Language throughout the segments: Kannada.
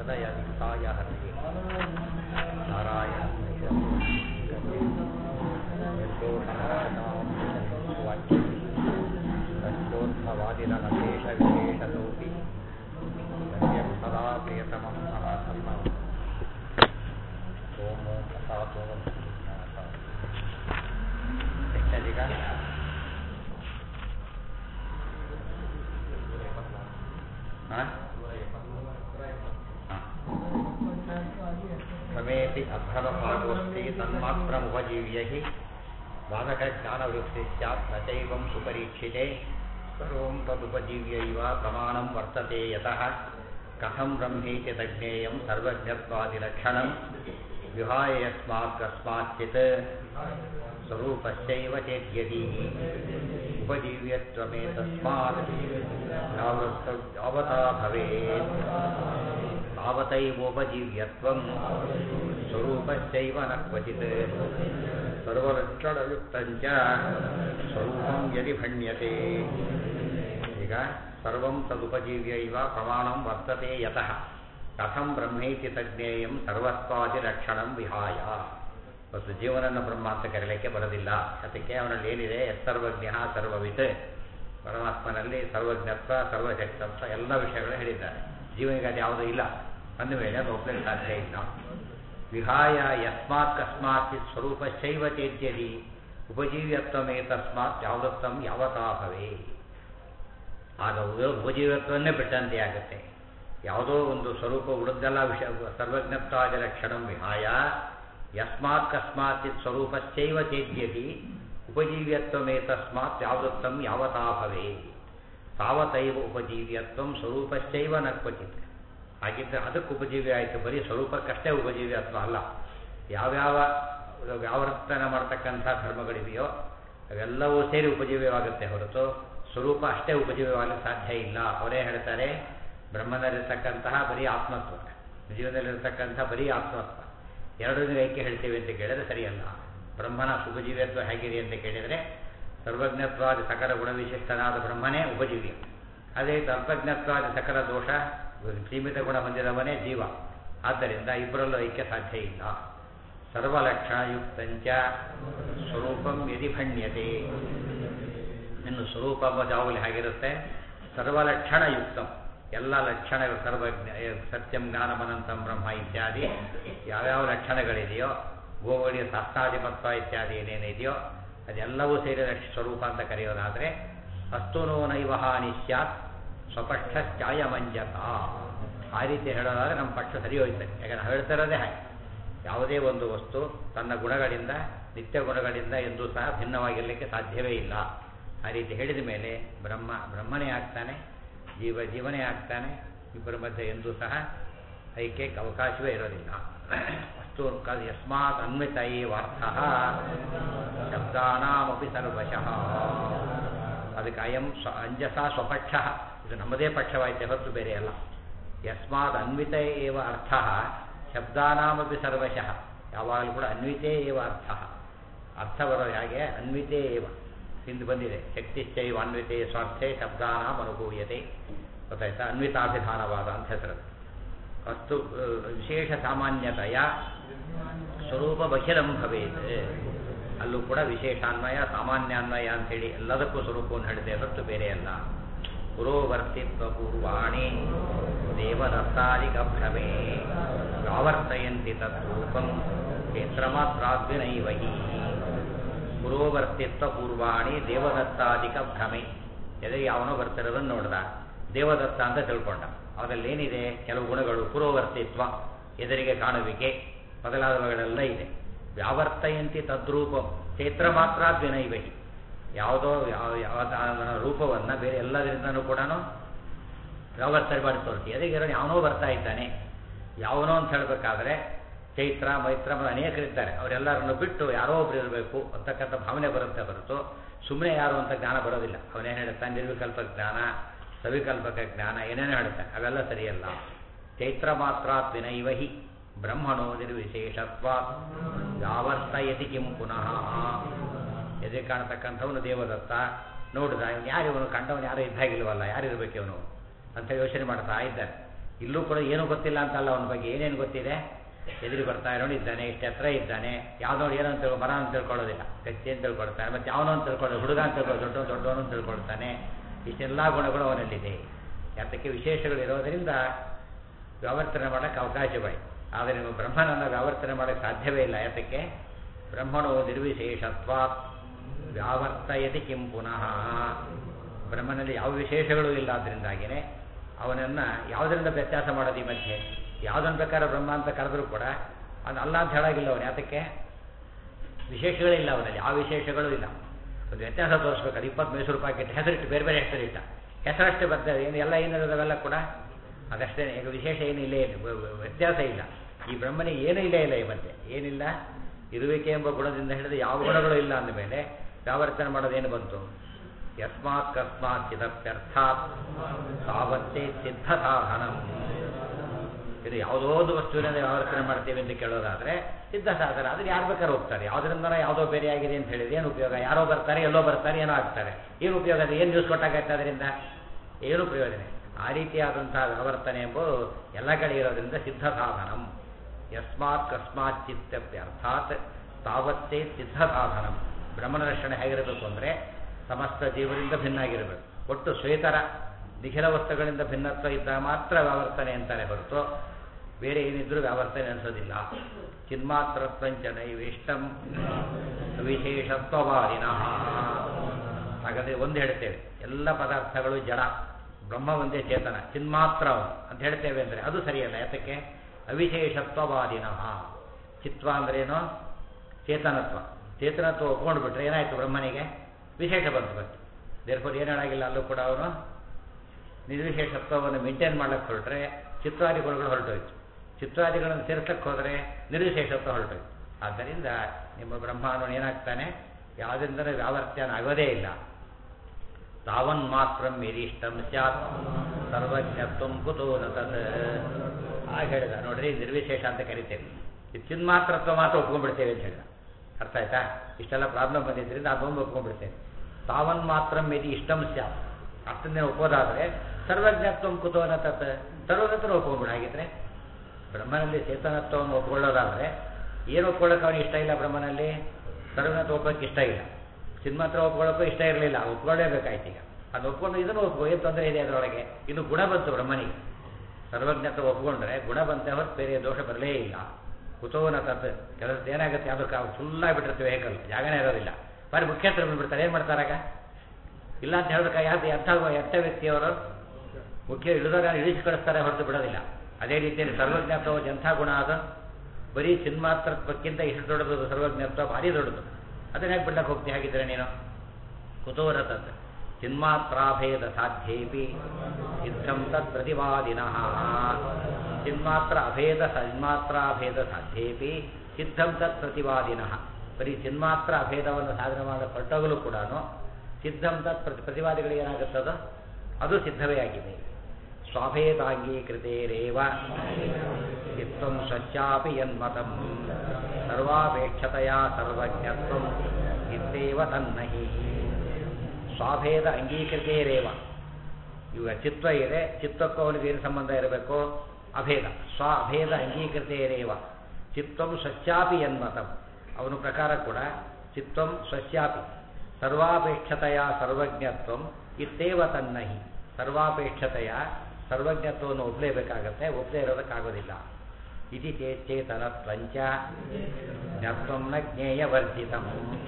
हृदयवित्ताय हरे नारायणं तस्योर्थवादिनशेषविशेषतोऽपि सत्यं सदा प्रियतमं मम धर्मम् सोमो असातो ಎಷ್ಟದೀಗ ಹಾಂ ಸಮೇತಿ ಅಧರ್ಮಭಾಗೋಸ್ತಿ ತನ್ಮಾತ್ರಮುಪಜೀವ್ಯ ಹಿ ಬಾಧಕಜ್ಞಾನವೃತ್ತಿ ಸ್ಯಾತ್ ನ ಚೈವಂ ಸುಪರೀಕ್ಷಿತೆ ಸರ್ವಂ ತದುಪಜೀವ್ಯೈವ ಪ್ರಮಾಣಂ ವರ್ತತೆ ಯತಃ ಕಥಂ ಬ್ರಹ್ಮೇತಿ ತಜ್ಞೇಯಂ ಸರ್ವಜ್ಞತ್ವಾದಿಲಕ್ಷಣಂ ವಿಹಾಯ ಯಸ್ಮಾತ್ ಕಸ್ಮಾಚ್ಚಿತ್ ಸ್ವರೂಪಶ್ಚೈವ ಚೇದ್ಯದಿ उपजीव्यत्वमेतस्मात् यावता भवेत् तावतैवोपजीव्यत्वं स्वरूपश्चैव न क्वचित् सर्वलक्षणयुक्तञ्च स्वरूपं यदि भण्यते ಈಗ ಸರ್ವಂ ತದುಪಜೀವ್ಯೈವ ಪ್ರಮಾಣಂ ವರ್ತತೆ ಯತಃ ಕಥಂ ಬ್ರಹ್ಮೇತಿ ತಜ್ಞೇಯಂ ಸರ್ವತ್ವಾದಿಲಕ್ಷಣಂ ವಿಹಾಯ ಮತ್ತು ಜೀವನನ್ನು ಬ್ರಹ್ಮ ಅಂತ ಕರೀಲಿಕ್ಕೆ ಬರೋದಿಲ್ಲ ಅದಕ್ಕೆ ಅವನಲ್ಲಿ ಏನಿದೆ ಸರ್ವಜ್ಞ ಸರ್ವವಿತ್ ಪರಮಾತ್ಮನಲ್ಲಿ ಸರ್ವಜ್ಞತ್ವ ಸರ್ವಶಕ್ತತ್ವ ಎಲ್ಲ ವಿಷಯಗಳು ಹೇಳಿದ್ದಾರೆ ಜೀವನಿಗೆ ಅದು ಯಾವುದೂ ಇಲ್ಲ ಅಂದಮೇಲೆ ಅದು ಒಪ್ಪಲಿಕ್ಕೆ ಸಾಧ್ಯ ಇಲ್ಲ ವಿಹಾಯ ಯಸ್ಮಾತ್ ಕಸ್ಮಾತ್ ಸ್ವರೂಪಶೈವ ಚೇದ್ಯದಿ ಉಪಜೀವ್ಯತ್ವಮೇ ತಸ್ಮಾತ್ ಯಾವುದತ್ತಂ ಯಾವತಾ ಭವೇ ಆಗ ಉಪಜೀವ್ಯತ್ವನ್ನೇ ಬಿಟ್ಟಂತೆ ಆಗುತ್ತೆ ಯಾವುದೋ ಒಂದು ಸ್ವರೂಪ ಉಳಿದೆಲ್ಲ ವಿಷಯ ಸರ್ವಜ್ಞತ್ವಾದ ಲಕ್ಷಣಂ ವಿಹಾಯ ಯಸ್ಮಾತ್ ಕಸ್ಮಾತ್ ಸ್ವರೂಪಶ್ಚೈವ ಚೇದ್ಯತಿ ಉಪಜೀವ್ಯತ್ವಮೇ ತಸ್ಮಾತ್ ಯಾವದತ್ತಂ ಯಾವತಾ ಭವೇ ತಾವತೈವ ಉಪಜೀವ್ಯತ್ವಂ ಸ್ವರೂಪಶ್ಚೈವ ನ ಕ್ವಚಿತ್ ಹಾಗಿದ್ದರೆ ಅದಕ್ಕೆ ಉಪಜೀವಿ ಆಯಿತು ಬರೀ ಸ್ವರೂಪಕ್ಕಷ್ಟೇ ಉಪಜೀವ್ಯತ್ವ ಅಲ್ಲ ಯಾವ್ಯಾವ ವ್ಯಾವರ್ತನ ಮಾಡ್ತಕ್ಕಂಥ ಧರ್ಮಗಳಿವೆಯೋ ಅವೆಲ್ಲವೂ ಸೇರಿ ಉಪಜೀವ್ಯವಾಗುತ್ತೆ ಹೊರತು ಸ್ವರೂಪ ಅಷ್ಟೇ ಉಪಜೀವ್ಯವಾಗಲಿಕ್ಕೆ ಸಾಧ್ಯ ಇಲ್ಲ ಅವರೇ ಹೇಳ್ತಾರೆ ಬ್ರಹ್ಮನಲ್ಲಿರ್ತಕ್ಕಂತಹ ಬರೀ ಆತ್ಮತ್ವ ಜೀವನದಲ್ಲಿರ್ತಕ್ಕಂಥ ಬರೀ ಆತ್ಮತ್ವ ಎರಡನ್ನೂ ಏಕೆ ಹೇಳ್ತೀವಿ ಅಂತ ಕೇಳಿದ್ರೆ ಸರಿಯಲ್ಲ ಬ್ರಹ್ಮನ ಉಪಜೀವ್ಯತ್ವ ಹೇಗಿದೆ ಅಂತ ಕೇಳಿದರೆ ಸರ್ವಜ್ಞತ್ವಾದಿ ಸಕಲ ಗುಣವಿಶಿಷ್ಟನಾದ ಬ್ರಹ್ಮನೇ ಉಪಜೀವ್ಯ ಅದೇ ಅಲ್ಪಜ್ಞತ್ವಾದಿ ಸಕಲ ದೋಷ ಸೀಮಿತ ಗುಣ ಹೊಂದಿದವನೇ ಜೀವ ಆದ್ದರಿಂದ ಇಬ್ಬರಲ್ಲೂ ಐಕ್ಯ ಸಾಧ್ಯ ಇಲ್ಲ ಸರ್ವಲಕ್ಷಣಯುಕ್ತಂಚ ಸ್ವರೂಪಂ ಯದಿ ಭಣ್ಯತೆ ಇನ್ನು ಸ್ವರೂಪ ಜಾವಲಿ ಹೇಗಿರುತ್ತೆ ಸರ್ವಲಕ್ಷಣಯುಕ್ತಂ ಎಲ್ಲ ಲಕ್ಷಣಗಳು ಸರ್ವಜ್ಞ ಸತ್ಯಂ ಜ್ಞಾನಮನಂತಂ ಬ್ರಹ್ಮ ಇತ್ಯಾದಿ ಯಾವ್ಯಾವ ಲಕ್ಷಣಗಳಿದೆಯೋ ಗೋವಳಿ ಶಾಸ್ತ್ರಾಧಿಪತ್ವ ಇತ್ಯಾದಿ ಏನೇನಿದೆಯೋ ಅದೆಲ್ಲವೂ ಸೇರಿದ ಸ್ವರೂಪ ಅಂತ ಕರೆಯೋದಾದರೆ ಅಸ್ತುನೋ ನೈವಹಾನಿ ಸ್ಯಾತ್ ಸ್ವಪಕ್ಷಶ್ಚಾಯಮಂಜತ ಆ ರೀತಿ ಹೇಳೋದಾದರೆ ನಮ್ಮ ಪಕ್ಷ ಸರಿ ಹೋಯ್ತದೆ ಯಾಕಂದ್ರೆ ನಾವು ಹೇಳ್ತಾ ಇರೋದೇ ಹಾಗೆ ಯಾವುದೇ ಒಂದು ವಸ್ತು ತನ್ನ ಗುಣಗಳಿಂದ ನಿತ್ಯ ಗುಣಗಳಿಂದ ಎಂದೂ ಸಹ ಭಿನ್ನವಾಗಿರಲಿಕ್ಕೆ ಸಾಧ್ಯವೇ ಇಲ್ಲ ಆ ರೀತಿ ಹೇಳಿದ ಮೇಲೆ ಬ್ರಹ್ಮ ಬ್ರಹ್ಮನೇ ಆಗ್ತಾನೆ ಜೀವ ಜೀವನೇ ಆಗ್ತಾನೆ ಇಬ್ಬರ ಮಧ್ಯೆ ಎಂದೂ ಸಹ ಐಕ್ಯಕ್ಕೆ ಅವಕಾಶವೇ ಇರೋದಿಲ್ಲ ಅಷ್ಟು ಯಸ್ಮಾತ್ ಅನ್ವಿತ ವಾರ್ಥ ಶಬ್ದಾನಾಮಪಿ ಸರ್ವಶಃ ಅದಕ್ಕೆ ಅಯಂ ಸ್ವ ಅಂಜಸ ಸ್ವಪಕ್ಷ ಇದು ನಮ್ಮದೇ ಪಕ್ಷವಾಯಿತೆ ಹೊರತು ಬೇರೆ ಅಲ್ಲ ಯಸ್ಮಾತ್ ಅನ್ವಿತ ಏವ ಅರ್ಥ ಶಬ್ದಾನಾಮಪಿ ಸರ್ವಶಃ ಯಾವಾಗಲೂ ಕೂಡ ಅನ್ವಿತೇ ಏವ ಅರ್ಥ ಅರ್ಥ ಬರೋ ಹಾಗೆ ಅನ್ವಿತೇ ಏವ ಹಿಂದೆ ಬಂದಿದೆ ಶಕ್ತಿಶ್ಚೈವ ಅನ್ವಿತೆ ಸ್ವಾರ್ಥೆ ಶಬ್ದಾನಾಂ ಅನುಭೂಯತೆ ಗೊತ್ತಾಯ್ತಾ ಅನ್ವಿತಾಭಿಧಾನವಾದ ಅಂತ ಹೆಸರು ಅಷ್ಟು ವಿಶೇಷ ಸಾಮಾನ್ಯತೆಯ ಸ್ವರೂಪ ಬಹಿರಂ ಭವೇತ್ ಅಲ್ಲೂ ಕೂಡ ವಿಶೇಷಾನ್ವಯ ಸಾಮಾನ್ಯಾನ್ವಯ ಅಂತೇಳಿ ಎಲ್ಲದಕ್ಕೂ ಸ್ವರೂಪವನ್ನು ಹೇಳಿದೆ ಹೊರತು ಬೇರೆ ಅಲ್ಲ ಪುರೋವರ್ತಿತ್ವ ಪೂರ್ವಾಣಿ ದೇವದತ್ತಾದಿಕ ಭ್ರಮೆ ವ್ಯಾವರ್ತಯಂತಿ ತದ್ರೂಪಂ ಕ್ಷೇತ್ರ ಮಾತ್ರಾದ್ವಿನೈವ ಹಿ ಪುರೋವರ್ತಿತ್ವ ಪೂರ್ವಾಣಿ ದೇವದತ್ತಾದಿಕ ಭ್ರಮೆ ಎದುರಿಗೆ ಯಾವನೋ ಬರ್ತಿರೋದನ್ನು ನೋಡ್ದ ದೇವದತ್ತ ಅಂತ ತಿಳ್ಕೊಂಡ ಅದರಲ್ಲಿ ಏನಿದೆ ಕೆಲವು ಗುಣಗಳು ಪುರೋವರ್ತಿತ್ವ ಎದುರಿಗೆ ಕಾಣುವಿಕೆ ಮೊದಲಾದವುಗಳೆಲ್ಲ ಇದೆ ವ್ಯಾವರ್ತಯಂತಿ ತದ್ರೂಪಂ ಚೈತ್ರ ಮಾತ್ರ ದ್ವಿನೈವಹಿ ಯಾವುದೋ ಯಾವ ಯಾವ ರೂಪವನ್ನು ಬೇರೆ ಎಲ್ಲದರಿಂದನೂ ಕೂಡ ವ್ಯಾವರ್ತನೆ ಮಾಡಿ ತೋರಿಸಿ ಎದುರಿಗೆ ಯಾವನೋ ಬರ್ತಾ ಇದ್ದಾನೆ ಯಾವನೋ ಅಂತ ಹೇಳಬೇಕಾದ್ರೆ ಚೈತ್ರ ಮೈತ್ರ ಅನೇಕರಿದ್ದಾರೆ ಅವರೆಲ್ಲರನ್ನು ಬಿಟ್ಟು ಯಾರೋ ಒಬ್ರು ಇರಬೇಕು ಅಂತಕ್ಕಂಥ ಭಾವನೆ ಬರುತ್ತೆ ಹೊರತು ಸುಮ್ಮನೆ ಯಾರು ಅಂತ ಜ್ಞಾನ ಬರೋದಿಲ್ಲ ಅವನೇನು ಹೇಳ್ತಾನೆ ನಿರ್ವಿಕಲ್ಪ ಜ್ಞಾನ ಸವಿಕಲ್ಪಕ ಜ್ಞಾನ ಏನೇನೋ ಹೇಳ್ತಾನೆ ಅವೆಲ್ಲ ಸರಿಯಲ್ಲ ಚೈತ್ರ ಮಾತ್ರ ವಿನೈವ ಹಿ ಬ್ರಹ್ಮಣೋ ನಿರ್ವಿಶೇಷತ್ವ ಯಾವರ್ತಯತಿ ಕಿಂ ಪುನಃ ಎದೆ ಕಾಣತಕ್ಕಂಥವನು ದೇವದತ್ತ ನೋಡಿದ ಇವನು ಯಾರು ಇವನು ಕಂಡವನು ಯಾರು ಇದ್ದಾಗಿಲ್ವಲ್ಲ ಯಾರಿರ್ಬೇಕು ಇವನು ಅಂತ ಯೋಚನೆ ಮಾಡ್ತಾ ಇದ್ದಾರೆ ಇಲ್ಲೂ ಕೂಡ ಏನೂ ಗೊತ್ತಿಲ್ಲ ಅಂತಲ್ಲ ಅವನ ಬಗ್ಗೆ ಏನೇನು ಗೊತ್ತಿದೆ ಎದುರು ಬರ್ತಾ ಇರೋನು ಇದ್ದಾನೆ ಇಷ್ಟು ಹತ್ರ ಇದ್ದಾನೆ ಯಾವ್ದೋ ಏನೋ ಅಂತ ತಿಳ್ಕೊ ಮರ ಅಂತ ತಿಳ್ಕೊಳ್ಳೋದಿಲ್ಲ ಕಚ್ಚಿ ಅಂತ ತಿಳ್ಕೊಳ್ತಾನೆ ಮತ್ತೆ ಯಾವನೋ ಅಂತ ತಿಳ್ಕೊಳ್ಳೋದು ಹುಡುಗ ಅಂತ ತಿಳ್ಕೊಳ್ಳೋ ದೊಡ್ಡ ದೊಡ್ಡವನು ಅಂತ ತಿಳ್ಕೊಳ್ತಾನೆ ಇಷ್ಟೆಲ್ಲ ಗುಣಗಳು ಅವನಲ್ಲಿದೆ ಯಾತಕ್ಕೆ ವಿಶೇಷಗಳು ಇರೋದರಿಂದ ವ್ಯಾವರ್ತನೆ ಮಾಡೋಕ್ಕೆ ಅವಕಾಶವಾಯಿ ಆದರೆ ನೀವು ಬ್ರಹ್ಮನನ್ನು ವ್ಯಾವರ್ತನೆ ಮಾಡೋಕ್ಕೆ ಸಾಧ್ಯವೇ ಇಲ್ಲ ಯಾತಕ್ಕೆ ಬ್ರಹ್ಮಣೋ ನಿರ್ವಿಶೇಷತ್ವ ವ್ಯಾವರ್ತಯತಿ ಕಿಂ ಪುನಃ ಬ್ರಹ್ಮನಲ್ಲಿ ಯಾವ ವಿಶೇಷಗಳು ಇಲ್ಲ ಅದರಿಂದಾಗಿಯೇ ಅವನನ್ನು ಯಾವುದರಿಂದ ವ್ಯತ್ಯಾಸ ಮಾಡೋದು ಈ ಮಧ್ಯೆ ಯಾವುದನ್ನು ಬೇಕಾದ್ರೆ ಬ್ರಹ್ಮ ಅಂತ ಕರೆದರೂ ಕೂಡ ಅದು ಅಲ್ಲ ಅಂತ ಹೇಳಾಗಿಲ್ಲ ಅವನು ಯಾತಕ್ಕೆ ವಿಶೇಷಗಳಿಲ್ಲ ಅವನಲ್ಲಿ ಯಾವ ವಿಶೇಷಗಳು ಇಲ್ಲ ಒಂದು ವ್ಯತ್ಯಾಸ ತೋರಿಸ್ಬೇಕಾದ್ರೆ ಇಪ್ಪತ್ತು ಮೈಸೂರು ಪಾಕೆಟ್ ಹೆಸರಿಟ್ಟು ಬೇರೆ ಬೇರೆ ಹೆಸರಿಟ್ಟ ಹೆಸರಷ್ಟೇ ಬರ್ತದೆ ಏನು ಎಲ್ಲ ಏನಿರೋದವೆಲ್ಲ ಕೂಡ ಅದಷ್ಟೇ ಈಗ ವಿಶೇಷ ಏನು ಇಲ್ಲೇ ಇಲ್ಲ ವ- ವ- ವ್ಯತ್ಯಾಸ ಇಲ್ಲ ಈ ಬ್ರಹ್ಮನಿಗೆ ಏನೂ ಇಲ್ಲೇ ಇಲ್ಲ ಈ ಮಧ್ಯೆ ಏನಿಲ್ಲ ಇರುವಿಕೆ ಎಂಬ ಗುಣದಿಂದ ಹಿಡಿದು ಯಾವ ಗುಣಗಳು ಇಲ್ಲ ಅಂದಮೇಲೆ ವ್ಯಾವರ್ತನೆ ಮಾಡೋದೇನು ಬಂತು ಯಸ್ಮಾತ್ ಕಸ್ಮಾತ್ ಚಿದಪ್ಯರ್ಥಾತ್ ತಾವತ್ತೇ ಸಿದ್ಧ ಸಾಧನಂ ಇದು ಯಾವುದೋ ಒಂದು ವಸ್ತುವಿನಿಂದ ವ್ಯಾವರ್ತನೆ ಮಾಡ್ತೇವೆ ಅಂತ ಕೇಳೋದಾದ್ರೆ ಸಿದ್ಧ ಸಾಧನ ಅದನ್ನ ಯಾರು ಬೇಕಾದ್ರೆ ಹೋಗ್ತಾರೆ ಯಾವುದರಿಂದ ಯಾವುದೋ ಬೇರೆ ಆಗಿದೆ ಅಂತ ಹೇಳಿದ್ರೆ ಏನು ಉಪಯೋಗ ಯಾರೋ ಬರ್ತಾರೆ ಎಲ್ಲೋ ಬರ್ತಾರೆ ಏನೋ ಆಗ್ತಾರೆ ಏನು ಉಪಯೋಗ ಅದು ಏನು ನ್ಯೂಸ್ ಕೊಟ್ಟಾಗತ್ತೆ ಅದರಿಂದ ಏನು ಪ್ರಯೋಜನ ಆ ರೀತಿಯಾದಂತಹ ವ್ಯಾವರ್ತನೆ ಎಂಬುದು ಎಲ್ಲ ಕಡೆ ಇರೋದ್ರಿಂದ ಸಿದ್ಧ ಸಾಧನಂ ಯಸ್ಮಾತ್ ಕಸ್ಮಾತ್ ಚಿತ್ತಪ್ಯ ಅರ್ಥಾತ್ ತಾವತ್ತೇ ಸಿದ್ಧ ಸಾಧನಂ ಬ್ರಹ್ಮನ ರಕ್ಷಣೆ ಹೇಗಿರಬೇಕು ಅಂದರೆ ಸಮಸ್ತ ಜೀವರಿಂದ ಭಿನ್ನಾಗಿರಬೇಕು ಒಟ್ಟು ಶ್ವೇತರ ನಿಖಿಲ ವಸ್ತುಗಳಿಂದ ಭಿನ್ನತ್ವ ಇದ್ದಾಗ ಮಾತ್ರ ವ್ಯಾವರ್ತನೆ ಅಂತಾರೆ ಹೊರತು ಬೇರೆ ಏನಿದ್ರೂ ವ್ಯಾವರ್ತನೆ ಅನಿಸೋದಿಲ್ಲ ಚಿನ್ಮಾತ್ರತ್ವಂಚ ನೈವೇಷ್ಟಂ ವಿಶೇಷತ್ವವಾದಿನಃ ಹಾಗಾದರೆ ಒಂದು ಹೇಳ್ತೇವೆ ಎಲ್ಲ ಪದಾರ್ಥಗಳು ಜಡ ಬ್ರಹ್ಮ ಒಂದೇ ಚೇತನ ಚಿನ್ಮಾತ್ರ ಅವನು ಅಂತ ಹೇಳ್ತೇವೆ ಅಂದರೆ ಅದು ಸರಿಯಲ್ಲ ಯಾತಕ್ಕೆ ಅವಿಶೇಷತ್ವವಾದಿನಃ ಚಿತ್ವ ಅಂದ್ರೇನು ಚೇತನತ್ವ ಚೇತನತ್ವ ಒಪ್ಕೊಂಡು ಬಿಟ್ರೆ ಏನಾಯಿತು ಬ್ರಹ್ಮನಿಗೆ ವಿಶೇಷ ಬಂತು ಬಂತು ದೇರ್ಫೋರ್ ಏನು ಹೇಳಾಗಿಲ್ಲ ಅಲ್ಲೂ ಕೂಡ ಅವನು ನಿರ್ವಿಶೇಷತ್ವವನ್ನು ಮೇಂಟೈನ್ ಮಾಡಕ್ಕೆ ಹೊರಟ್ರೆ ಚಿತ್ರಾದಿ ಗುಣಗಳು ಹೊರಟೋಯ್ತು ಚಿತ್ರಾದಿಗಳನ್ನು ಸೇರ್ಸಕ್ಕೆ ಹೋದರೆ ನಿರ್ವಿಶೇಷತ್ವ ಹೊರಟೋಯ್ತು ಆದ್ದರಿಂದ ನಿಮ್ಮ ಬ್ರಹ್ಮಾನು ಏನಾಗ್ತಾನೆ ಯಾವುದರಿಂದಲೂ ವ್ಯಾವರ್ತ್ಯನ ಆಗೋದೇ ಇಲ್ಲ ತಾವನ್ ಮಾತ್ರ ಮೇರಿಷ್ಟಂ ಸ್ಯಾತ್ ಸರ್ವಜ್ಞತ್ವ ಕುತೋ ನ ತತ್ ಹಾಗೆ ಹೇಳಿದ ನೋಡ್ರಿ ನಿರ್ವಿಶೇಷ ಅಂತ ಕರಿತೇವೆ ಇದು ಚಿನ್ಮಾತ್ರತ್ವ ಮಾತ್ರ ಒಪ್ಕೊಂಡ್ಬಿಡ್ತೇವೆ ಅಂತ ಹೇಳಿದ ಅರ್ಥ ಆಯ್ತಾ ಇಷ್ಟೆಲ್ಲ ಪ್ರಾಬ್ಲಮ್ ಬಂದಿದ್ದರಿಂದ ಅದೊಂದು ಒಪ್ಕೊಂಡ್ಬಿಡ್ತೇವೆ ತಾವನ್ ಮಾತ್ರ ಮೇರಿ ಇಷ್ಟಂ ಸ್ಯಾತ್ ಅಷ್ಟನ್ನೇ ಒಪ್ಪೋದಾದರೆ ಸರ್ವಜ್ಞತ್ವ ಕುತೋ ನ ತತ್ ಸರ್ವಜ್ಞತ್ವ ಒಪ್ಕೊಂಡ್ಬಿಡ ಹಾಗಿದ್ರೆ ಬ್ರಹ್ಮನಲ್ಲಿ ಚೇತನತ್ವವನ್ನು ಒಪ್ಕೊಳ್ಳೋದಾದರೆ ಏನು ಒಪ್ಕೊಳ್ಳೋಕೆ ಅವನಿಗೆ ಇಷ್ಟ ಇಲ್ಲ ಬ್ರಹ್ಮನಲ್ಲಿ ಸರ್ವಜ್ಞತ್ವ ಒಪ್ಪೋಕ್ಕೆ ಇಷ್ಟ ಇಲ್ಲ ಚಿನ್ಮಾತ್ರ ಒಪ್ಕೊಳ್ಳೋಕ್ಕೂ ಇಷ್ಟ ಇರಲಿಲ್ಲ ಒಪ್ಕೊಳ್ಳೇಬೇಕಾಯ್ತು ಈಗ ಅದು ಒಪ್ಕೊಂಡು ಇದನ್ನು ಒಪ್ಕೊ ಏನು ತೊಂದರೆ ಇದೆ ಅದರೊಳಗೆ ಇನ್ನು ಗುಣ ಬಂತು ಬ್ರಹ್ಮನಿಗೆ ಸರ್ವಜ್ಞತ್ವ ಒಪ್ಕೊಂಡ್ರೆ ಗುಣ ಬಂತೆ ಹೊರತು ಬೇರೆ ದೋಷ ಬರಲೇ ಇಲ್ಲ ಕುತೋನ ತತ್ ಕೆಲಸ ಏನಾಗುತ್ತೆ ಅದಕ್ಕೆ ಅವ್ರು ಫುಲ್ಲಾಗಿಬಿಟ್ಟಿರ್ತೀವಿ ವೆಹಿಕಲ್ ಜಾಗನೇ ಇರೋದಿಲ್ಲ ಬಾರಿ ಮುಖ್ಯಸ್ಥರು ಬಂದ್ಬಿಡ್ತಾರೆ ಏನು ಮಾಡ್ತಾರಾಗ ಇಲ್ಲ ಅಂತ ಹೇಳ್ಬೇಕಾ ಯಾರು ಎಂಥ ಎಂಥ ವ್ಯಕ್ತಿಯವರು ಮುಖ್ಯ ಇಳಿದಾಗ ಇಳಿಸಿ ಕಳಿಸ್ತಾರೆ ಹೊರತು ಬಿಡೋದಿಲ್ಲ ಅದೇ ರೀತಿಯಲ್ಲಿ ಸರ್ವಜ್ಞತ್ವ ಎಂಥ ಗುಣ ಅದು ಬರೀ ಚಿನ್ಮಾತ್ರತ್ವಕ್ಕಿಂತ ಇಷ್ಟು ದೊಡ್ಡದು ಸರ್ವಜ್ಞತ್ವ ಭಾರಿ ದೊಡ್ಡದು ಅದನ್ನ ಯಾಕೆ ಬಿಡ್ಲಕ್ಕೆ ಹೋಗ್ತಿ ಹಾಗಿದ್ರೆ ನೀನು ಕುತೂಹಲ ತತ್ ಚಿನ್ಮಾತ್ರಾಭೇದ ಸಾಧ್ಯೇಪಿ ಸಿದ್ಧಂ ತತ್ ಪ್ರತಿವಾದಿನಃ ಚಿನ್ಮಾತ್ರ ಅಭೇದ ಚಿನ್ಮಾತ್ರಾಭೇದ ಸಾಧ್ಯೇಪಿ ಸಿದ್ಧಂ ತತ್ ಪ್ರತಿವಾದಿನಃ ಬರೀ ಚಿನ್ಮಾತ್ರ ಅಭೇದವನ್ನು ಸಾಧನೆ ಮಾಡೋ ಹೊರಟಾಗಲೂ ಕೂಡ ಸಿದ್ಧಂ ತತ್ ಪ್ರತಿ ಪ್ರತಿವಾದಿಗಳಿಗೆ ಏನಾಗುತ್ತದೋ ಅದು ಸಿದ್ಧವೇ ಆಗಿದೆ ಸ್ವಾಭೇದಾಂಗೀಕೃತೇರೇವ ಚಿತ್ತಂ ಸ್ವಚ್ಛಾಪಿ ಯನ್ಮತಂ ಸರ್ವಾಪೇಕ್ಷತೆಯ ಸರ್ವಜ್ಞತ್ವಂ ಇತ್ತೇವ ತನ್ನಹಿ ಸ್ವಾಭೇದ ಅಂಗೀಕೃತೇರೇವ ಇವಾಗ ಚಿತ್ವ ಇದೆ ಚಿತ್ತಕ್ಕೂ ಅವನಿಗೆ ಏನು ಸಂಬಂಧ ಇರಬೇಕು ಅಭೇದ ಸ್ವ ಅಭೇದ ಅಂಗೀಕೃತೇರೇವ ಚಿತ್ತಂ ಸ್ವಚ್ಛಾಪಿ ಯನ್ಮತಂ ಅವನ ಪ್ರಕಾರ ಕೂಡ ಚಿತ್ತಂ ಸ್ವಚ್ಛಾಪಿ ಸರ್ವಾಪೇಕ್ಷತೆಯ ಸರ್ವಜ್ಞತ್ವಂ ಇತ್ತೇವ ತನ್ನಹಿ ಸರ್ವಾಪೇಕ್ಷತೆಯ ಸರ್ವಜ್ಞತ್ವವನ್ನು ಒಪ್ಪಲೇಬೇಕಾಗತ್ತೆ ಒಪ್ಪದೇ ಇರೋದಕ್ಕಾಗೋದಿಲ್ಲ ಇತಿ ಚೇತನತ್ವಂಚ ಜ್ಞತ್ವಂ ನ ಜ್ಞೇಯವರ್ಜಿತಂ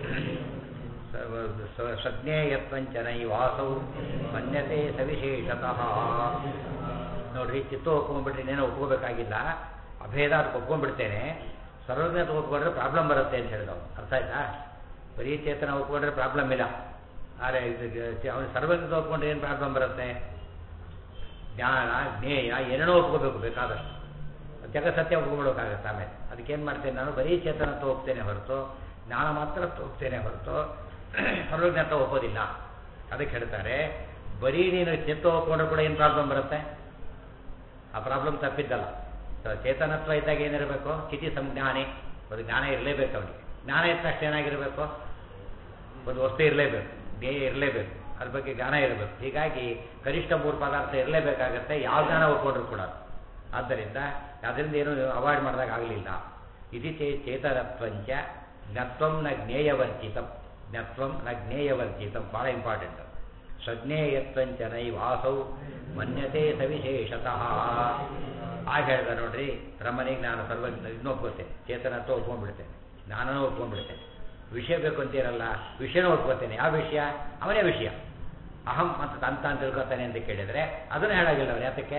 ಸ್ವಜ್ಞೇಯತ್ವಂಚ ನೈವಾಸೌ ಮನ್ಯತೆ ಸವಿಶೇಷತಃ ನೋಡ್ರಿ ಚಿತ್ತ ಒಪ್ಕೊಂಡ್ಬಿಟ್ರೆ ಇನ್ನೇನೋ ಒಪ್ಕೋಬೇಕಾಗಿಲ್ಲ ಅಭೇದ ಅದಕ್ಕೆ ಒಪ್ಕೊಂಡ್ಬಿಡ್ತೇನೆ ಸರ್ವಜ್ಞತೆ ಒಪ್ಕೊಂಡ್ರೆ ಪ್ರಾಬ್ಲಮ್ ಬರುತ್ತೆ ಅಂತ ಹೇಳಿದವು ಅರ್ಥ ಆಯ್ತಾ ಬರೀ ಚೇತನ ಒಪ್ಕೊಂಡ್ರೆ ಪ್ರಾಬ್ಲಮ್ ಇಲ್ಲ ಆದರೆ ಇದು ಅವನು ಸರ್ವಜ್ಞತೆ ಒಪ್ಕೊಂಡ್ರೆ ಏನು ಪ್ರಾಬ್ಲಮ್ ಬರುತ್ತೆ ಜ್ಞಾನ ಜ್ಞೇಯ ಏನೇನೋ ಒಪ್ಕೋಬೇಕು ಬೇಕಾದಷ್ಟು ಜಗಸತ್ಯ ಒಪ್ಕೊಬಿಡೋಕ್ಕಾಗತ್ತೆ ಆಮೇಲೆ ಅದಕ್ಕೇನು ಮಾಡ್ತೇನೆ ನಾನು ಬರೀ ಚೇತನತ್ವ ಒಪ್ತೇನೆ ಹೊರತು ಜ್ಞಾನ ಮಾತ್ರ ಒಪ್ತೇನೆ ಹೊರತು ಸರ್ವಜ್ಞತ್ವ ಒಪ್ಪೋದಿಲ್ಲ ಅದಕ್ಕೆ ಹೇಳ್ತಾರೆ ಬರೀ ನೀನು ಚಿತ್ತ ಒಪ್ಕೊಂಡ್ರೆ ಕೂಡ ಏನು ಪ್ರಾಬ್ಲಮ್ ಬರುತ್ತೆ ಆ ಪ್ರಾಬ್ಲಮ್ ತಪ್ಪಿದ್ದಲ್ಲ ಚೇತನತ್ವ ಇದ್ದಾಗ ಏನಿರಬೇಕು ಚಿತಿ ಸಂಜ್ಞಾನೆ ಒಂದು ಜ್ಞಾನ ಇರಲೇಬೇಕು ಅವನಿಗೆ ಜ್ಞಾನ ಇದ್ದ ತಕ್ಷಣ ಏನಾಗಿರಬೇಕು ಒಂದು ವಸ್ತು ಇರಲೇಬೇಕು ಧ್ಯೇಯ ಇರಲೇಬೇಕು ಅದ್ರ ಬಗ್ಗೆ ಜ್ಞಾನ ಇರಬೇಕು ಹೀಗಾಗಿ ಕನಿಷ್ಠ ಮೂರು ಪದಾರ್ಥ ಇರಲೇಬೇಕಾಗತ್ತೆ ಯಾವ ಜ್ಞಾನ ಒಪ್ಕೊಂಡ್ರು ಕೂಡ ಆದ್ದರಿಂದ ಅದರಿಂದ ಏನು ಅವಾಯ್ಡ್ ಮಾಡಿದಾಗ ಆಗಲಿಲ್ಲ ಇತಿ ಚೇ ಚೇತನತ್ವಂಚ ಜ್ಞತ್ವಂ ನ ಜ್ಞೇಯವರ್ಜಿತಂ ಜ್ಞತ್ವಂ ನ ಜ್ಞೇಯವರ್ಜಿತಂ ಭಾಳ ಇಂಪಾರ್ಟೆಂಟ್ ಸ್ವಜ್ಞೇಯತ್ವಂಚ ನೈವಾಸೌ ಮನ್ಯತೆ ಸವಿಶೇಷತಃ ಆಗ ಹೇಳ್ದ ನೋಡ್ರಿ ಬ್ರಹ್ಮನಿಗೆ ನಾನು ಸರ್ವ ಇನ್ನೂ ಒಪ್ಕೋತೇನೆ ಚೇತನತ್ವ ಒಪ್ಕೊಂಡ್ಬಿಡ್ತೇನೆ ಜ್ಞಾನನೂ ಒಪ್ಕೊಂಡ್ಬಿಡ್ತೇನೆ ವಿಷಯ ಬೇಕು ಅಂತೀರಲ್ಲ ವಿಷಯನೂ ಒಪ್ಕೋತೇನೆ ಯಾವ ವಿಷಯ ಅವನೇ ವಿಷಯ ಅಹಂ ಅಂತ ಅಂತ ಅಂತ ತಿಳ್ಕೊತಾನೆ ಅಂತ ಕೇಳಿದರೆ ಅದನ್ನು ಹೇಳಾಗಿಲ್ಲ ಅವ್ರು ಯಾತಕ್ಕೆ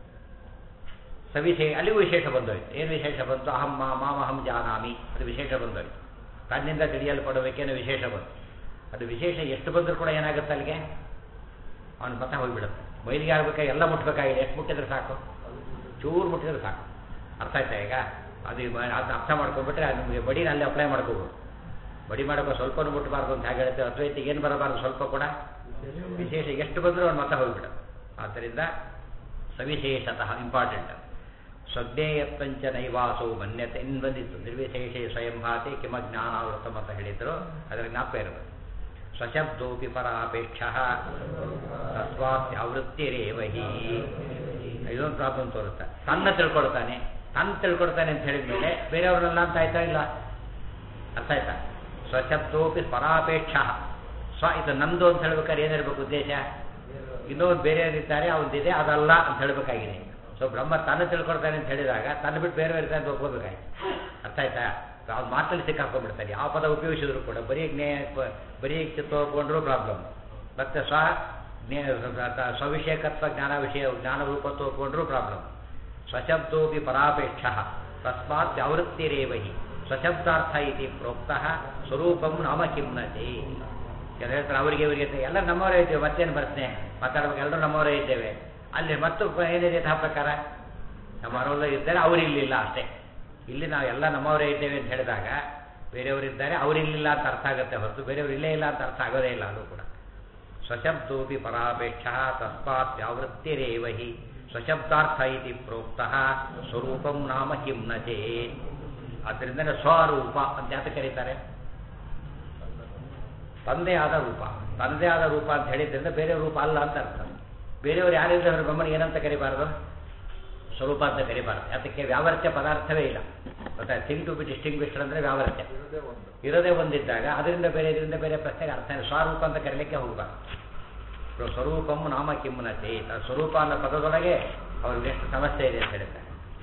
ಸವಿಶೇ ಅಲ್ಲಿಗೂ ವಿಶೇಷ ಬಂದೋಯ್ತು ಏನು ವಿಶೇಷ ಬಂತು ಅಹಂ ಮಾ ಮಾಮಹಂ ಜಾನಾಮಿ ಅದು ವಿಶೇಷ ಬಂದೋಯ್ತು ತನ್ನಿಂದ ತಿಳಿಯಲ್ಪಡಬೇಕೇನೋ ವಿಶೇಷ ಬಂತು ಅದು ವಿಶೇಷ ಎಷ್ಟು ಬಂದರೂ ಕೂಡ ಏನಾಗುತ್ತೆ ಅಲ್ಲಿಗೆ ಅವನ ಮತ ಹೋಗಿಬಿಡುತ್ತೆ ಮೈಲಿಗೆ ಆಗ್ಬೇಕಾಗಿ ಎಲ್ಲ ಮುಟ್ಬೇಕಾಗಿದೆ ಎಷ್ಟು ಮುಟ್ಟಿದ್ರೆ ಸಾಕು ಚೂರು ಮುಟ್ಟಿದ್ರೆ ಸಾಕು ಅರ್ಥ ಆಯ್ತಾ ಈಗ ಅದು ಮ- ಅದು ಅರ್ಥ ಮಾಡ್ಕೊಂಡ್ಬಿಟ್ರೆ ಅದು ನಿಮಗೆ ಬಡಿನ ಅಲ್ಲಿ ಅಪ್ಲೈ ಮಾಡ್ಕೋಬೋದು ಬಡಿ ಮಾಡೋಕೆ ಸ್ವಲ್ಪನೂ ಮುಟ್ಟಬಾರ್ದು ಅಂತ ಹೇಗೆ ಹೇಳುತ್ತೆ ಅದ್ವೈತಿಗೆ ಏನು ಬರಬಾರ್ದು ಸ್ವಲ್ಪ ಕೂಡ ವಿಶೇಷ ಎಷ್ಟು ಬಂದರೂ ಅವನ ಮತ ಹೋಗ್ಬಿಡ ಆದ್ದರಿಂದ ಸವಿಶೇಷತಃ ಇಂಪಾರ್ಟೆಂಟ್ ಸ್ವಜ್ಞೇಯತ್ವಂಚ ನೈವಾಸವು ಮನ್ಯತೆ ಇನ್ನು ಬಂದಿತ್ತು ನಿರ್ವಿಶೇಷೇ ಸ್ವಯಂ ಭಾತಿ ಕಿಮ ಜ್ಞಾನಾವೃತಂ ಅಂತ ಹೇಳಿದ್ರು ಅದರ ಜ್ಞಾಪಕ ಇರಬೇಕು ಸ್ವಶಬ್ದೋಪಿ ಪರಾಪೇಕ್ಷ ತಸ್ವಾತ್ಯಾವೃತ್ತಿರೇವ ಹಿ ಇದೊಂದು ಪ್ರಾಬ್ಲಮ್ ತೋರುತ್ತೆ ತನ್ನ ತಿಳ್ಕೊಳ್ತಾನೆ ತನ್ನ ತಿಳ್ಕೊಳ್ತಾನೆ ಅಂತ ಹೇಳಿದ್ಮೇಲೆ ಬೇರೆಯವ್ರನ್ನೆಲ್ಲ ಅಂತ ಆಯ್ತಾ ಇಲ್ಲ ಅರ್ಥ ಆಯ್ತಾ ಸ್ವಶಬ್ದೋಪಿ ಪರಾಪೇಕ್ಷ ಸ್ವ ಇದು ನಂದು ಅಂತ ಹೇಳ್ಬೇಕಾದ್ರೆ ಏನಿರ್ಬೇಕು ಉದ್ದೇಶ ಇನ್ನೊಂದು ಬೇರೆಯವರಿದ್ದಾರೆ ಅವನದಿದೆ ಅದಲ್ಲ ಅಂತ ಹೇಳಬೇಕಾಗಿದೆ ಸೊ ಬ್ರಹ್ಮ ತಾನು ತಿಳ್ಕೊಳ್ತಾನೆ ಅಂತ ಹೇಳಿದಾಗ ತನ್ನ ಬಿಟ್ಟು ಬೇರೆಯವ್ರು ಇರ್ತಾರೆ ಅಂತ ಒಪ್ಕೋಬೇಕಾಯ್ತು ಅರ್ಥ ಆಯ್ತಾ ಅವ್ನು ಮಾತಲ್ಲಿ ಸಿಕ್ಕಾಕೊಂಡ್ಬಿಡ್ತಾನೆ ಯಾವ ಪದ ಉಪಯೋಗಿಸಿದ್ರು ಕೂಡ ಬರೀ ಜ್ಞೇ ಪ- ಬರೀ ಚಿತ್ತ ಒಪ್ಕೊಂಡ್ರೂ ಪ್ರಾಬ್ಲಮ್ ಮತ್ತೆ ಸ್ವ ಜ್ಞೇ ತ- ಸ್ವವಿಷಯಕತ್ವ ಜ್ಞಾನ ವಿಷಯ ಜ್ಞಾನ ರೂಪತ್ವ ಒಪ್ಕೊಂಡ್ರೂ ಪ್ರಾಬ್ಲಮ್ ಸ್ವಶಬ್ದೋಪಿ ಪರಾಪೇಕ್ಷ ತಸ್ಮಾತ್ ವ್ಯಾವೃತ್ತಿರೇವಹಿ ಸ್ವಶಬ್ದಾರ್ಥ ಇತಿ ಪ್ರೋಕ್ತಃ ಸ್ವರೂಪಂ ನಾಮ ಕಿಮ್ನತೆ ಕೆಲವು ಹೇಳ್ತಾರೆ ಅವರಿಗೆ ಇವರಿಗೆ ಅಂತ ಎಲ್ಲ ನಮ್ಮವರೇ ಇದ್ದೇವೆ ಮತ್ತೇನು ಪ್ರಶ್ನೆ ಮಾತಾಡ್ಬೇಕು ಎಲ್ಲರೂ ನಮ್ಮವರೇ ಇದ್ದೇವೆ ಅಲ್ಲಿ ಮತ್ತು ಪ- ಏನಿದೆ ಆ ಪ್ರಕಾರ ನಮ್ಮವರೆಲ್ಲ ಇದ್ದಾರೆ ಅವರು ಇಲ್ಲಿಲ್ಲ ಅಷ್ಟೇ ಇಲ್ಲಿ ನಾವು ಎಲ್ಲ ನಮ್ಮವರೇ ಇದ್ದೇವೆ ಅಂತ ಹೇಳಿದಾಗ ಬೇರೆಯವರಿದ್ದಾರೆ ಅವರಿಲ್ಲಿಲ್ಲ ಅಂತ ಅರ್ಥ ಆಗುತ್ತೆ ಹೊರತು ಬೇರೆಯವರು ಇಲ್ಲೇ ಇಲ್ಲ ಅಂತ ಅರ್ಥ ಆಗೋದೇ ಇಲ್ಲ ಅದು ಕೂಡ ಸ್ವಶಬ್ದೋಪಿ ಪರಾಪೇಕ್ಷ ತಸ್ಮಾತ್ ವ್ಯಾವೃತ್ತಿರೇವ ಹಿ ಸ್ವಶಬ್ದಾರ್ಥ ಇತಿ ಪ್ರೋಕ್ತಃ ಸ್ವರೂಪಂ ನಾಮ ಕಿಂ ನ ಚೇತ್ ಆದ್ದರಿಂದ ಸ್ವರೂಪ ಅಂತ ಯಾತ ಕರೀತಾರೆ ತಂದೆ ಆದ ರೂಪ ತಂದೆ ಆದ ರೂಪ ಅಂತ ಹೇಳಿದ್ರಿಂದ ಬೇರೆ ರೂಪ ಅಲ್ಲ ಅಂತ ಅರ್ಥ ಬೇರೆಯವರು ಯಾರಿದ್ದಾರೆ ಬ್ರಹ್ಮನಿಗೆ ಏನಂತ ಕರಿಬಾರ್ದು ಸ್ವರೂಪ ಅಂತ ಕರಿಬಾರ್ದು ಅದಕ್ಕೆ ವ್ಯಾವರ್ತ್ಯ ಪದಾರ್ಥವೇ ಇಲ್ಲ ಗೊತ್ತಾ ಥಿಂಗ್ ಟು ಬಿ ಡಿಸ್ಟಿಂಗ್ವಿಶ್ಡ್ ಅಂದರೆ ವ್ಯಾವರ್ತ್ಯ ಇರೋದೇ ಒಂದಿದ್ದಾಗ ಅದರಿಂದ ಬೇರೆ ಇದರಿಂದ ಬೇರೆ ಪ್ರಶ್ನೆಗೆ ಅರ್ಥ ಇಲ್ಲ ಸ್ವರೂಪ ಅಂತ ಕರೀಲಿಕ್ಕೆ ಹೋಗಬಾರ್ದು ಸೊ ಸ್ವರೂಪಂ ನಾಮ ಕಿಮ್ಮನತೆ ಸ್ವರೂಪ ಅನ್ನೋ ಪದದೊಳಗೆ ಅವ್ರಿಗೆ ಎಷ್ಟು ಸಮಸ್ಯೆ ಇದೆ ಅಂತ ಹೇಳ್ತಾರೆ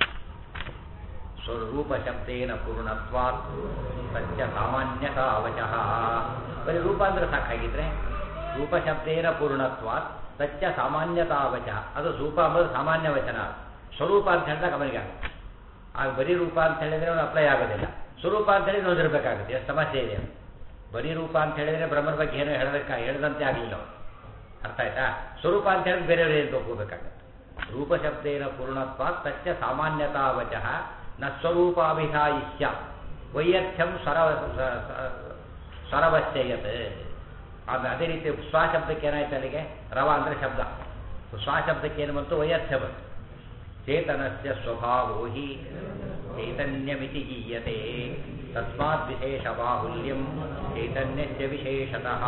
ಸ್ವರೂಪ ಶಬ್ದೇನ ಪೂರ್ಣತ್ವಾತ್ ಸತ್ಯ ಸಾಮಾನ್ಯತಾ ಅವಚಃ ಬರೀ ರೂಪ ಅಂದ್ರೆ ಸಾಕಾಗಿದ್ರೆ ರೂಪ ಶಬ್ದೇನ ಪೂರ್ಣತ್ವಾತ್ ಸತ್ಯ ಸಾಮಾನ್ಯತಾ ಅವಚಃ ಅದು ರೂಪ ಅಂಬುದು ಸಾಮಾನ್ಯ ವಚನ ಸ್ವರೂಪ ಅಂತ ಹೇಳಿದಾಗ ಅವನಿಗೆ ಆಗುತ್ತೆ. ಆಗ ಬರೀ ರೂಪ ಅಂತ ಹೇಳಿದ್ರೆ ಅವನು ಅಪ್ಲೈ ಆಗೋದಿಲ್ಲ ಸ್ವರೂಪ ಅಂತ ಹೇಳಿದ್ರೆ ಓದಿರ್ಬೇಕಾಗುತ್ತೆ ಎಷ್ಟು ಸಮಸ್ಯೆ ಇದೆ ಅವ್ನು. ಬರೀ ರೂಪ ಅಂತ ಹೇಳಿದ್ರೆ ಬ್ರಹ್ಮನ ಬಗ್ಗೆ ಏನೋ ಹೇಳಬೇಕಾ ಹೇಳದಂತೆ ಆಗಲಿಲ್ಲ ಅವನು ಅರ್ಥ ಆಯ್ತಾ ಸ್ವರೂಪ ಅಂತ ಹೇಳಿದ್ರೆ ಬೇರೆಯವರು ಏನು ತಗೋಬೇಕಾಗತ್ತೆ ರೂಪ ಶಬ್ದೇನ ಪೂರ್ಣತ್ವ ಸತ್ಯ ಸಾಮಾನ್ಯತಾ ವಚಃ ನ ಸ್ವರೂಪಾಭಿಧಾಯಿಷ್ಯ ವೈಯರ್ಥ್ಯಂ ಸ್ವರ ಸ- ಸ- ಸ್ವರವಶ್ಚಯತ್ ಅದು ಅದೇ ರೀತಿ ಸ್ವ ಶಬ್ದಕ್ಕೆ ಏನಾಯ್ತು ಅಲ್ಲಿಗೆ ರವ ಅಂದರೆ ಶಬ್ದ ಸ್ವ ಶಬ್ದಕ್ಕೆ ಏನು ಬಂತು ವೈಯರ್ಥ್ಯ ಬಂತು ಚೇತನಸ್ಯ ಸ್ವಭಾವೋ ಹಿ ಚೈತನ್ಯಮಿತಿ ಗೀಯತೆ ತಸ್ಮಾತ್ ವಿಶೇಷ ಬಾಹುಲ್ಯಂ ಚೈತನ್ಯಸ್ಯ ವಿಶೇಷತಃ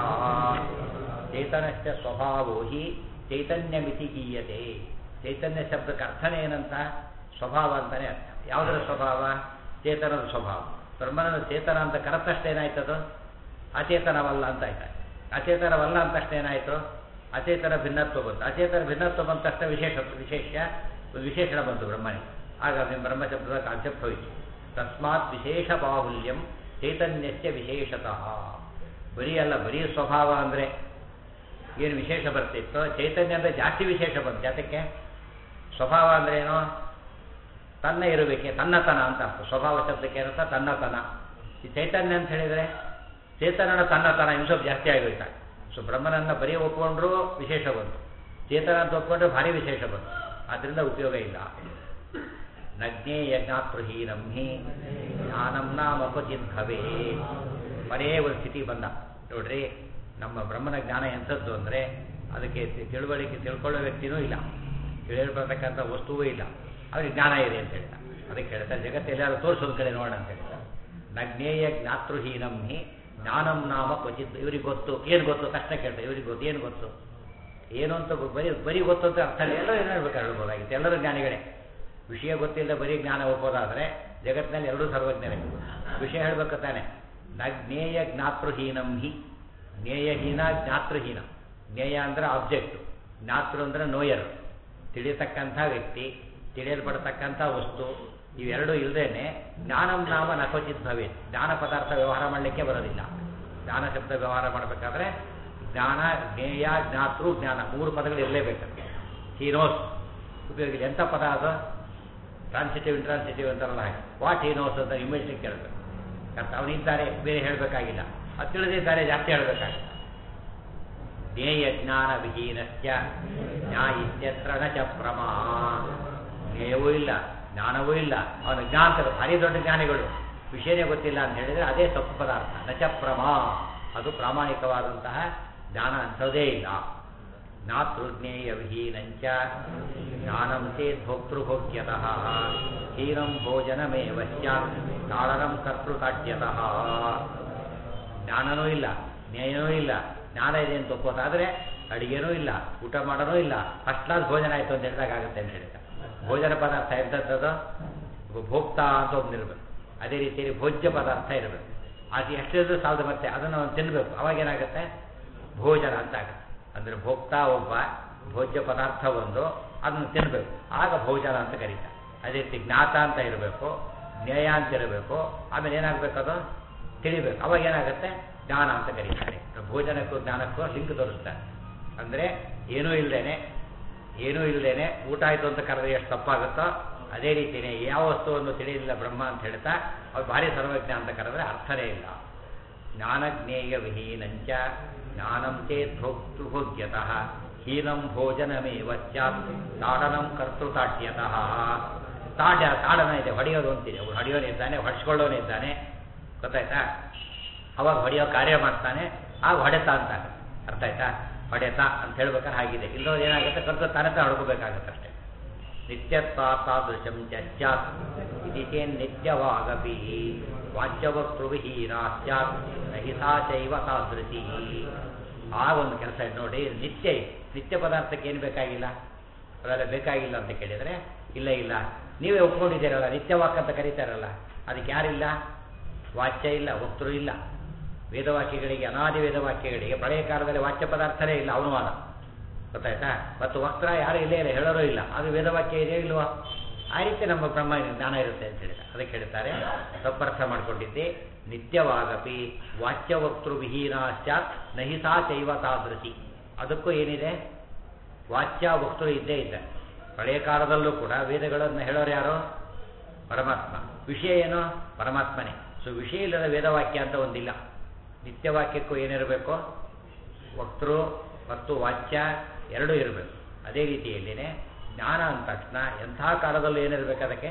ಚೇತನಸ್ಯ ಸ್ವಭಾವೋ ಹಿ ಚೈತನ್ಯಮಿತಿ ಗೀಯತೆ ಚೈತನ್ಯ ಶಬ್ದಕ್ಕೆ ಅರ್ಥನೇ ಏನಂತ ಸ್ವಭಾವ ಅಂತಾನೆ ಅರ್ಥ ಯಾವುದರ ಸ್ವಭಾವ ಚೇತನದ ಸ್ವಭಾವ ಬ್ರಹ್ಮನ ಚೇತನ ಅಂತ ಕರೆತಷ್ಟು ಏನಾಯ್ತದು ಅಚೇತನವಲ್ಲ ಅಂತ ಆಯ್ತಾ ಅಚೇತನವಲ್ಲ ಅಂತ ತಕ್ಷಣ ಏನಾಯಿತು ಅಚೇತನ ಭಿನ್ನತ್ವ ಬಂತು ಅಚೇತನ ಭಿನ್ನತ್ವ ಬಂದ ತಕ್ಷಣ ವಿಶೇಷ ವಿಶೇಷ ವಿಶೇಷಣ ಬಂತು ಬ್ರಹ್ಮನಿಗೆ ಆಗ ನಿಮ್ಮ ಬ್ರಹ್ಮಶಬ್ದದ ಕಾನ್ಸೆಪ್ಟ್ ಹೋಯಿತು ತಸ್ಮಾತ್ ವಿಶೇಷ ಬಾಹುಲ್ಯಂ ಚೈತನ್ಯಸ್ಯ ವಿಶೇಷತಃ ಬರೀ ಅಲ್ಲ ಬರೀ ಸ್ವಭಾವ ಅಂದರೆ ಏನು ವಿಶೇಷ ಬರ್ತಿತ್ತು ಚೈತನ್ಯ ಅಂದರೆ ಜಾಸ್ತಿ ವಿಶೇಷ ಬಂತು ಜಾತಕ್ಕೆ ಸ್ವಭಾವ ಅಂದ್ರೆ ಏನು ತನ್ನ ಇರಬೇಕೆ ತನ್ನತನ ಅಂತ ಅರ್ಥ ಸ್ವಭಾವ ಶಬ್ದಕ್ಕೆ ಏನಂತ ತನ್ನತನ ಈ ಚೈತನ್ಯ ಅಂತ ಹೇಳಿದರೆ ಚೇತನನ ತನ್ನತನ ಇನ್ನು ಸ್ವಲ್ಪ ಜಾಸ್ತಿ ಆಗೋಯ್ತಾ ಸೊ ಬ್ರಹ್ಮನನ್ನ ಬರೀ ಒಪ್ಕೊಂಡ್ರು ವಿಶೇಷ ಬಂತು ಚೇತನ ಅಂತ ಒಪ್ಕೊಂಡ್ರೆ ಭಾರಿ ವಿಶೇಷ ಬಂತು ಆದ್ದರಿಂದ ಉಪಯೋಗ ಇಲ್ಲ ನಜ್ಞೇಯ ಜ್ಞಾತೃಹೀನಂ ಹಿ ಜ್ಞಾನಂ ನಾಮ ಕ್ವಚಿತ್ ಭವೇ ಬರೇ ಒಂದು ಸ್ಥಿತಿ ಬಂದ ನೋಡ್ರಿ ನಮ್ಮ ಬ್ರಹ್ಮನ ಜ್ಞಾನ ಎಂಥದ್ದು ಅಂದರೆ ಅದಕ್ಕೆ ತಿ- ತಿಳುವಳಿಕೆ ತಿಳ್ಕೊಳ್ಳೋ ವ್ಯಕ್ತಿನೂ ಇಲ್ಲ ತಿಳಿಯಲ್ಪಡ್ತಕ್ಕಂಥ ವಸ್ತುವೂ ಇಲ್ಲ ಅವ್ರಿಗೆ ಜ್ಞಾನ ಇದೆ ಅಂತ ಹೇಳ್ತಾ ಅದಕ್ಕೆ ಹೇಳ್ತಾರೆ ಜಗತ್ತೆಲ್ಲಾರು ತೋರಿಸೋದು ಕಡೆ ನೋಡೋಣ ಅಂತ ಹೇಳ್ತಾರೆ ನಜ್ಞೇಯ ಜ್ಞಾತೃಹೀನಂ ಹಿ ಜ್ಞಾನಂ ನಾಮ ಕ್ವಚಿತ್ ಇವ್ರಿಗೆ ಗೊತ್ತು ಏನು ಗೊತ್ತು ಕಷ್ಟ ಕೇಳ್ತಾರೆ ಇವ್ರಿಗೆ ಗೊತ್ತು ಏನು ಗೊತ್ತು ಏನು ಅಂತ ಗೊ- ಬರೀ ಬರೀ ಗೊತ್ತು ಅಂತ ಅರ್ಥ ಇಲ್ಲ ಎಲ್ಲರೂ ಏನು ಹೇಳ್ಬೇಕು ಹೇಳ್ಬೋದಾಗಿತ್ತು ಎಲ್ಲರೂ ಜ್ಞಾನಿಗಳೇ ವಿಷಯ ಗೊತ್ತಿಲ್ಲದೆ ಬರೀ ಜ್ಞಾನ ಒಪ್ಪೋದಾದರೆ ಜಗತ್ತಿನಲ್ಲಿ ಎರಡೂ ಸರ್ವಜ್ಞರೇ ವಿಷಯ ಹೇಳಬೇಕು ತಾನೆ ನ ಜ್ಞೇಯ ಜ್ಞಾತೃಹೀನಂ ಹಿ ಜ್ಞೇಯಹೀನ ಜ್ಞಾತೃಹೀನ ಜ್ಞೇಯ ಅಂದರೆ ಆಬ್ಜೆಕ್ಟು ಜ್ಞಾತೃ ಅಂದರೆ ನೋಯರ್ ತಿಳಿಯತಕ್ಕಂಥ ವ್ಯಕ್ತಿ ತಿಳಿಯಲ್ಪಡತಕ್ಕಂಥ ವಸ್ತು ಇವೆರಡೂ ಇಲ್ಲದೇನೆ ಜ್ಞಾನಂ ನಾಮ ನಕೋಚಿತ್ ಭವೇ ಜ್ಞಾನ ಪದಾರ್ಥ ವ್ಯವಹಾರ ಮಾಡಲಿಕ್ಕೆ ಬರೋದಿಲ್ಲ ಜ್ಞಾನ ಶಬ್ದ ವ್ಯವಹಾರ ಮಾಡಬೇಕಾದ್ರೆ ಜ್ಞಾನ ಜ್ಞೇಯ ಜ್ಞಾತೃ ಜ್ಞಾನ ಮೂರು ಪದಗಳು ಇರಲೇಬೇಕಂತೆ ಹೀನೋಸ್ ಉಪಯೋಗ ಎಂಥ ಪದ ಅದು ಟ್ರಾನ್ಸಿಟಿವ್ ಇಂಟ್ರಾನ್ಸಿಟಿವ್ ಅಂತಾರಲ್ಲ ಹಾಗೆ ವಾಟ್ ಹೀನೋಸ್ ಅಂತ ಇಮಿಡಿಯೇಟ್ ಕೇಳಬೇಕು ಅರ್ಥ ಅವನಿದ್ದಾರೆ ಬೇರೆ ಹೇಳಬೇಕಾಗಿಲ್ಲ ಅದು ತಿಳಿದಿದ್ದಾರೆ ಜಾಸ್ತಿ ಹೇಳಬೇಕಾಗಿಲ್ಲ ಜ್ಞೇಯ ಜ್ಞಾನ ವಿಹೀನಸ್ಯ ನ್ಯಾಯಿತ್ಯತ್ರ ನ ಚ ಪ್ರಮಾ ಜ್ಞೇಯವೂ ಇಲ್ಲ ಜ್ಞಾನವೂ ಇಲ್ಲ ಅವನ ಜ್ಞಾನ ಭಾರಿ ದೊಡ್ಡ ಜ್ಞಾನಿಗಳು ವಿಷಯನೇ ಗೊತ್ತಿಲ್ಲ ಅಂತ ಹೇಳಿದರೆ ಅದೇ ತಪ್ಪು ಪದಾರ್ಥ ನ ಚ ಪ್ರಮಾ ಅದು ಪ್ರಾಮಾಣಿಕವಾದಂತಹ ಜ್ಞಾನ ಅನ್ಸೋದೇ ಇಲ್ಲ ಜ್ಞಾತೃಜ್ಞೇಯ ವಿಹೀನಂಚ ಜ್ಞಾನಂ ಚೇತ್ ಭೋಕ್ತೃಭೋಗ್ಯತಃ ಹೀನಂ ಭೋಜನಮೇವ ಸ್ಯಾತ್ ತಾಳನಂ ಕರ್ತೃಕಾಟ್ಯತಃ ಜ್ಞಾನನೂ ಇಲ್ಲ ಜ್ಞೇಯನೂ ಇಲ್ಲ ಜ್ಞಾನ ಇದೆ ಅಂತ ಒಪ್ಪೋದಾದರೆ ಅಡಿಗೆನೂ ಇಲ್ಲ ಊಟ ಮಾಡೋನೂ ಇಲ್ಲ ಫಸ್ಟ್ ಕ್ಲಾಸ್ ಭೋಜನ ಆಯಿತು ಅಂತ ಹೇಳಿದಾಗ ಆಗುತ್ತೆ ಅಂತ ಹೇಳ್ತಾರೆ ಭೋಜನ ಪದಾರ್ಥ ಎಂಥದ್ದು ಭೋಕ್ತಾ ಅಂತ ಒಬ್ಬನಿರ್ಬೇಕು ಅದೇ ರೀತಿಯಲ್ಲಿ ಭೋಜ್ಯ ಪದಾರ್ಥ ಇರಬೇಕು ಅದು ಎಷ್ಟಿದ್ರು ಸಾಲದು ಮತ್ತೆ ಅದನ್ನು ಅವನು ತಿನ್ನಬೇಕು ಅವಾಗ ಏನಾಗುತ್ತೆ ಭೋಜನ ಅಂತ ಆಗುತ್ತೆ ಅಂದರೆ ಭೋಕ್ತಾ ಒಬ್ಬ ಭೋಜ್ಯ ಪದಾರ್ಥ ಒಂದು ಅದನ್ನು ತಿನ್ನಬೇಕು ಆಗ ಭೋಜನ ಅಂತ ಕರೀತಾರೆ ಅದೇ ರೀತಿ ಜ್ಞಾತ ಅಂತ ಇರಬೇಕು ಜ್ಞೇಯ ಅಂತ ಇರಬೇಕು ಆಮೇಲೆ ಏನಾಗಬೇಕು ಅದು ತಿಳಿಬೇಕು ಅವಾಗ ಏನಾಗುತ್ತೆ ಜ್ಞಾನ ಅಂತ ಕರೀತಾರೆ ಭೋಜನಕ್ಕೂ ಜ್ಞಾನಕ್ಕೂ ಲಿಂಕ್ ತೋರಿಸ್ತಾರೆ ಅಂದರೆ ಏನೂ ಇಲ್ಲದೇನೆ ಏನೂ ಇಲ್ಲದೇನೆ ಊಟ ಆಯಿತು ಅಂತ ಕರೆದ್ರೆ ಎಷ್ಟು ತಪ್ಪಾಗುತ್ತೋ ಅದೇ ರೀತಿಯೇ ಯಾವ ವಸ್ತುವನ್ನು ತಿಳಿಯಲಿಲ್ಲ ಬ್ರಹ್ಮ ಅಂತ ಹೇಳ್ತಾ ಅವ್ರು ಭಾರಿ ಸರ್ವಜ್ಞ ಅಂತ ಕರೆದ್ರೆ ಅರ್ಥನೇ ಇಲ್ಲ ಜ್ಞಾನಜ್ಞೇಯ ವಿಹೀನಂಚ ಜ್ಞಾನಂ ಚೇತ್ ಭೋಕ್ತೃಭೋಗ್ಯತಃ ಹೀನಂ ಭೋಜನಮೇವ ಸ್ಯಾತ್ ತಾಡನಂ ಕರ್ತೃತಾಟ್ಯತಃ ತಾಡ ತಾಡನ ಇದೆ ಹೊಡೆಯೋದು ಅಂತಿದೆ ಅವ್ರು ಹೊಡೆಯೋನಿದ್ದಾನೆ ಹೊಡ್ಸ್ಕೊಳ್ಳೋನಿದ್ದಾನೆ ಗೊತ್ತಾಯ್ತಾ ಅವಾಗ ಹೊಡೆಯೋ ಕಾರ್ಯ ಮಾಡ್ತಾನೆ ಆಗ ಹೊಡೆತ ಅಂತ ಅರ್ಥ ಆಯ್ತಾ ಹೊಡೆತ ಅಂತ ಹೇಳ್ಬೇಕಾದ್ರೆ ಹಾಗಿದೆ ಇಲ್ಲೋದು ಏನಾಗುತ್ತೆ ಕರ್ತೃ ತಾನೇ ಹೊಡ್ಕೋಬೇಕಾಗತ್ತೆ ಅಷ್ಟೇ ನಿತ್ಯತ್ವಾ ತಾದೃಶಂ ಚರ್ಚಾತ್ ಇತಿ ಚೇನ್ ನಿತ್ಯವಾಗಪಿ ವಾಚ್ಯವಕ್ತೃವಿಹೀನಾ ಸ್ಯಾತ್ ನಹಿ ಸಾ ಚೈವ ತಾದೃಶಿ ಆ ಒಂದು ಕೆಲಸ ಇದೆ ನೋಡಿ ನಿತ್ಯ ಇದೆ. ನಿತ್ಯ ಪದಾರ್ಥಕ್ಕೆ ಏನು ಬೇಕಾಗಿಲ್ಲ ಅವೆಲ್ಲ ಬೇಕಾಗಿಲ್ಲ ಅಂತ ಕೇಳಿದರೆ ಇಲ್ಲ ಇಲ್ಲ ನೀವೇ ಒಪ್ಕೊಂಡಿದ್ದೀರಲ್ಲ ನಿತ್ಯವಾಕ್ ಅಂತ ಕರೀತಾರಲ್ಲ ಅದಕ್ಕೆ ಯಾರಿಲ್ಲ ವಾಚ್ಯ ಇಲ್ಲ ವಕ್ತೃ ಇಲ್ಲ ವೇದವಾಕ್ಯಗಳಿಗೆ ಅನಾದಿ ವೇದವಾಕ್ಯಗಳಿಗೆ ಪ್ರಳಯ ಕಾಲದಲ್ಲಿ ವಾಚ್ಯ ಪದಾರ್ಥನೇ ಇಲ್ಲ ಅವನುವಾದ ಗೊತ್ತಾಯ್ತಾ ಮತ್ತು ವಕ್ರ ಯಾರು ಇಲ್ಲೇ ಇಲ್ಲ ಹೇಳೋರು ಇಲ್ಲ ಅದು ವೇದವಾಕ್ಯ ಇದೆಯೋ ಇಲ್ವೋ ಆ ರೀತಿ ನಮ್ಮ ಬ್ರಹ್ಮ ಜ್ಞಾನ ಇರುತ್ತೆ ಅಂತ ಹೇಳಿದ ಅದಕ್ಕೆ ಹೇಳ್ತಾರೆ ತಪ್ಪರ್ಥ ಮಾಡ್ಕೊಂಡಿದ್ದೆ ನಿತ್ಯವಾಗಪಿ ವಾಚ್ಯವಕ್ತೃ ವಿಹೀನ ಸ್ಯಾತ್ ನಹಿಸಾ ಚೈವ ತಾದೃಶಿ ಅದಕ್ಕೂ ಏನಿದೆ ವಾಚ್ಯ ವಕ್ತೃ ಇದ್ದೇ ಇದ್ದ ಹಳೆಯ ಕಾಲದಲ್ಲೂ ಕೂಡ ವೇದಗಳನ್ನು ಹೇಳೋರು ಯಾರು ಪರಮಾತ್ಮ ವಿಷಯ ಏನು ಪರಮಾತ್ಮನೇ ಸೊ ವಿಷಯ ಇಲ್ಲದ ವೇದವಾಕ್ಯ ಅಂತ ಒಂದಿಲ್ಲ ನಿತ್ಯವಾಕ್ಯಕ್ಕೂ ಏನಿರಬೇಕು ವಕ್ತೃ ಮತ್ತು ವಾಚ್ಯ ಎರಡೂ ಇರಬೇಕು ಅದೇ ರೀತಿಯಲ್ಲಿನೇ ಜ್ಞಾನ ಅಂದ ತಕ್ಷಣ ಎಂಥ ಕಾಲದಲ್ಲೂ ಏನಿರಬೇಕು ಅದಕ್ಕೆ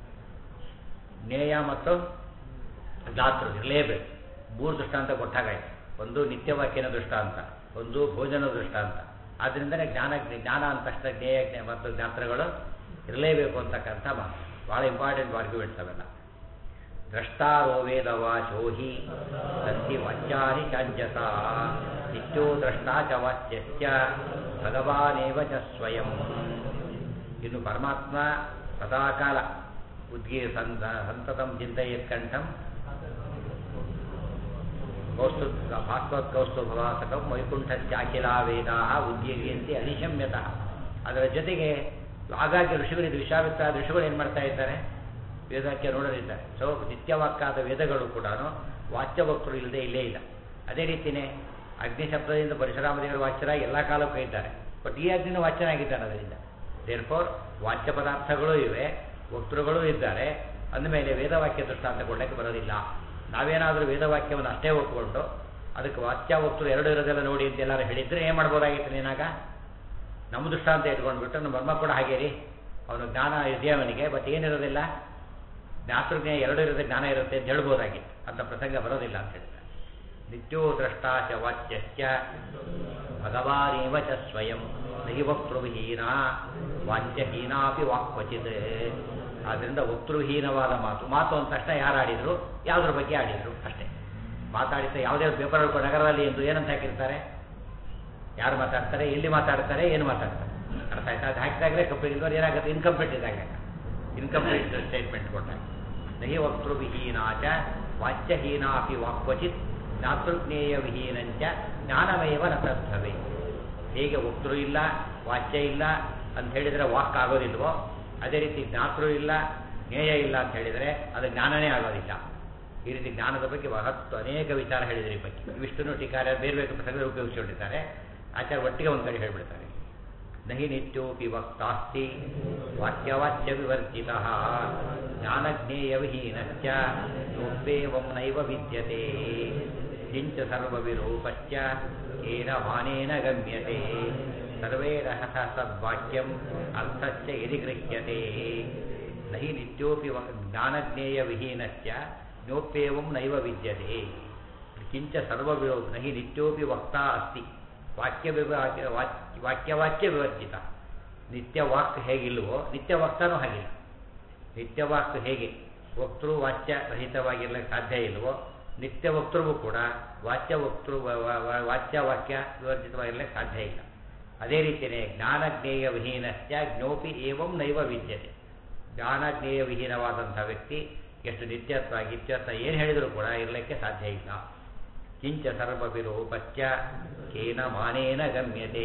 ಜ್ಞೇಯ ಮತ್ತು ಗಾತೃ ಇರಲೇಬೇಕು ಮೂರು ದೃಷ್ಟಾಂತ ಕೊಟ್ಟಾಗಾಯ್ತು ಒಂದು ನಿತ್ಯವಾಕ್ಯನ ದೃಷ್ಟಾಂತ ಒಂದು ಭೋಜನ ದೃಷ್ಟಾಂತ ಆದ್ದರಿಂದಲೇ ಜ್ಞಾನ ಜ್ಞಾನ ಅಂದ ತಕ್ಷಣ ಜ್ಞೇಯ ಜ್ಞ- ಮತ್ತು ಗಾತ್ರಗಳು ಇರಲೇಬೇಕು ಅಂತಕ್ಕಂಥ ಮಾತು ಭಾಳ ಇಂಪಾರ್ಟೆಂಟ್ ಆರ್ಗ್ಯುಮೆಂಟ್ಸ್ ಅವೆಲ್ಲ ದ್ರಷ್ಟಾರೋ ವೇದವಾಚೋ ಹಿ ಸಂತಿ ವಾಚ್ಯಾನಿ ಚಾಂಜಸ ನಿತ್ಯೋ ದ್ರಷ್ಟಾ ಚ ವಾಚ್ಯಶ್ಚ ಭಗವಾನೇವ ಚ ಸ್ವಯಂ ಇನ್ನು ಪರಮಾತ್ಮ ಸದಾಕಾಲ ಉದ್ಗೀ ಸಂತ ಸಂತತಂ ಚಿಂತೆಯತ್ ಕಂಠಂ ಕೌಸ್ತು ಭಾಸ್ವತ್ ಕೌಸ್ತುಭವಾಸಕಂ ವೈಕುಂಠಸ್ಯಾಖಿಲಾ ವೇದಾ ಉದ್ಗೀರ್ಯಂತೆ ಅನಿಶಮ್ಯತಃ ಅದರ ಜೊತೆಗೆ ಆಗಾಗ್ಗೆ ಋಷಿಗಳಿದ್ದು ವಿಶ್ವಾಮಿತ್ರ ಋಷಿಗಳು ಏನು ಮಾಡ್ತಾ ಇದ್ದಾರೆ ವೇದಕ್ಕೆ ನೋಡಲಿದ್ದಾರೆ ಸೊ ನಿತ್ಯವಾಕ್ಕಾದ ವೇದಗಳು ಕೂಡ ವಾಚ್ಯವಕ್ತರು ಇಲ್ಲದೆ ಇಲ್ಲೇ ಇಲ್ಲ ಅದೇ ರೀತಿಯೇ ಅಗ್ನಿ ಶಬ್ದದಿಂದ ಪರಶುರಾಮದೇವರ ವಾಚ್ಯರಾಗಿ ಎಲ್ಲ ಕಾಲಕ್ಕೂ ಇದ್ದಾರೆ ಬಟ್ ಈ ಅಗ್ನಿನ ವಾಚ್ಯನಾಗಿದ್ದಾನೆ ಅದರಿಂದ ದೇರ್ಫೋರ್ ವಾಚ್ಯ ಪದಾರ್ಥಗಳೂ ಇವೆ ವಕ್ತೃಗಳೂ ಇದ್ದಾರೆ ಅಂದಮೇಲೆ ವೇದವಾಕ್ಯ ದೃಷ್ಟಾಂತ ಕೊಡಲಿಕ್ಕೆ ಬರೋದಿಲ್ಲ ನಾವೇನಾದರೂ ವೇದವಾಕ್ಯವನ್ನು ಅಷ್ಟೇ ಒಪ್ಕೊಂಡು ಅದಕ್ಕೆ ವಾಚ್ಯ ವಕ್ತೃ ಎರಡು ಇರೋದೆಲ್ಲ ನೋಡಿ ಅಂತ ಎಲ್ಲರೂ ಹೇಳಿದ್ರೆ ಏನು ಮಾಡ್ಬೋದಾಗಿತ್ತು ನೀನಾಗ ನಮ್ಮ ದೃಷ್ಟಾಂತ ಇಟ್ಕೊಂಡ್ಬಿಟ್ಟು ನಮ್ಮ ಬ್ರಹ್ಮ ಕೂಡ ಹಾಗೆ ರೀ ಅವನು ಜ್ಞಾನ ಇದೆ ಅವನಿಗೆ ಬಟ್ ಏನಿರೋದಿಲ್ಲ ಜ್ಞಾತೃಜ್ಞ ಎರಡು ಇರೋದೇ ಜ್ಞಾನ ಇರುತ್ತೆ ಅಂತ ಹೇಳ್ಬೋದಾಗಿತ್ತು ಅಂತ ಪ್ರಸಂಗ ಬರೋದಿಲ್ಲ ಅಂತ ಹೇಳ್ತಾರೆ ನಿತ್ಯೋ ದ್ರಷ್ಟಾ ಚ ವಾಚ್ಯಶ್ಚ ಭಗವಾನೇವ ಚ ಸ್ವಯಂ ನಹಿ ವಕ್ತೃವಿಹೀನ ವಾಚ್ಯಹೀನಾಪಿ ವಾಕ್ವಚಿತ್ ಆದ್ದರಿಂದ ವಕ್ತೃಹೀನವಾದ ಮಾತು ಮಾತು ಅಂದ ತಕ್ಷಣ ಯಾರು ಆಡಿದ್ರು ಯಾವುದ್ರ ಬಗ್ಗೆ ಆಡಿದ್ರು ಅಷ್ಟೇ ಮಾತಾಡಿದ ಯಾವುದೇ ಪೇಪರ್ ನಗರದಲ್ಲಿ ಎಂದು ಏನಂತ ಹಾಕಿರ್ತಾರೆ ಯಾರು ಮಾತಾಡ್ತಾರೆ ಎಲ್ಲಿ ಮಾತಾಡ್ತಾರೆ ಏನು ಮಾತಾಡ್ತಾರೆ ಅರ್ಥ ಆಯ್ತಾ ಅದು ಹಾಕಿದಾಗಲೇ ಕಂಪ್ಲೀಟ್ ಇದ್ದವ್ರು ಏನಾಗುತ್ತೆ ಇನ್ಕಂಪ್ಲೀಟ್ ಇದ್ದಾಗ ಇನ್ಕಂಪ್ಲೀಟ್ ಸ್ಟೇಟ್ಮೆಂಟ್ ಕೊಟ್ಟಾಗ ನಹಿ ವಕ್ತೃವಿಹೀನಾಚ ವಾಚ್ಯಹೀನಾಪಿ ವಾಕ್ವಚಿತ್ ಜ್ಞಾತೃಜ್ಞೇಯ ವಿಹೀನಂಚ ಜ್ಞಾನಮೇವ ನ ತದ್ಭವೆ ಹೇಗೆ ವಕ್ತೃ ಇಲ್ಲ ವಾಚ್ಯ ಇಲ್ಲ ಅಂತ ಹೇಳಿದರೆ ವಾಕ್ ಆಗೋದಿಲ್ವೋ ಅದೇ ರೀತಿ ಜ್ಞಾತೃ ಇಲ್ಲ ಜ್ಞೇಯ ಇಲ್ಲ ಅಂತ ಹೇಳಿದರೆ ಅದು ಜ್ಞಾನನೇ ಆಗೋದಿಲ್ಲ ಈ ರೀತಿ ಜ್ಞಾನದ ಬಗ್ಗೆ ಮಹತ್ವ ಅನೇಕ ವಿಚಾರ ಹೇಳಿದ್ರು ಈ ಬಗ್ಗೆ ವಿಷ್ಣು ಟೀಕಾರ ಬೇರೆ ಬೇರೆ ಪ್ರಸಂಗ ಉಪಯೋಗಿಸಿಕೊಂಡಿದ್ದಾರೆ ಆಚಾರ್ಯ ಒಟ್ಟಿಗೆ ಒಂದು ಕಡೆ ಹೇಳ್ಬಿಡ್ತಾರೆ ನಹಿ ನಿತ್ಯೋಪಿ ವಕ್ತಾಸ್ತಿ ವಾಕ್ಯವಾಚ್ಯ ವಿವರ್ಜಿತ ಜ್ಞಾನಜ್ಞೇಯ ವಿಹೀನಶ್ಚ ಯೋಪೇವಂ ನೈವ ವಿದ್ಯತೆ ಕಿಂಚ ಸರ್ವವಿರೂಪಶ್ಚ ಏನ ಮಾನೇನ ಗಮ್ಯತೆ ಸರ್ವೇಣ ಹತ ಸದ್ವಾಕ್ಯಂ ಅರ್ಥಶ್ಚ ಯದಿ ಗೃಹ್ಯತೆ ನಹಿ ನಿತ್ಯೋಪಿ ವ- ಜ್ಞಾನಜ್ಞೇಯ ವಿಹೀನಶ್ಚ ಜ್ಞೋಪ್ಯೇವಂ ನೈವ ವಿದ್ಯತೆ ಕಿಂಚ ಸರ್ವವಿರೋ ನಹಿ ನಿತ್ಯೋಪಿ ವಕ್ತಾ ಅಸ್ತಿ ವಾಕ್ಯ ವಿಭಾಗ ವಾಕ್ಯ ವಾಕ್ಯವಾಕ್ಯ ವಿವರ್ಜಿತ ನಿತ್ಯ ವಾಕ್ ಹೇಗಿಲ್ವೋ ನಿತ್ಯ ವಕ್ತಾನೂ ಹಾಗಿಲ್ಲ ನಿತ್ಯ ವಾಕ್ ಹೇಗೆ ವಕ್ತೃ ವಾಚ್ಯ ರಹಿತವಾಗಿರ್ಲಿಕ್ಕೆ ಸಾಧ್ಯ ಇಲ್ವೋ ನಿತ್ಯ ವಕ್ತೃಗೂ ಕೂಡ ವಾಚ್ಯ ವಕ್ತೃ ವ- ವ- ವ- ವಾಚ್ಯ ವಾಕ್ಯ ವಿವರ್ಜಿತವಾಗಿರ್ಲಿಕ್ಕೆ ಸಾಧ್ಯ ಇಲ್ಲ ಅದೇ ರೀತಿಯೇ ಜ್ಞಾನಜ್ಞೇಯ ವಿಹೀನಶ್ಚ ಜ್ಞೋಪಿ ಏವಂ ನೈವ ವಿದ್ಯತೆ ಜ್ಞಾನಜ್ಞೇಯ ವಿಹೀನವಾದಂಥ ವ್ಯಕ್ತಿ ಎಷ್ಟು ನಿತ್ಯತ್ವ ಗಿತ್ಯತ್ವ ಏನು ಹೇಳಿದರೂ ಕೂಡ ಇರಲಿಕ್ಕೆ ಸಾಧ್ಯ ಇಲ್ಲ ಕಿಂಚ ಸರ್ವವಿರೂಪಶ್ಚ ಕೇನ ಮಾನೇನ ಗಮ್ಯತೆ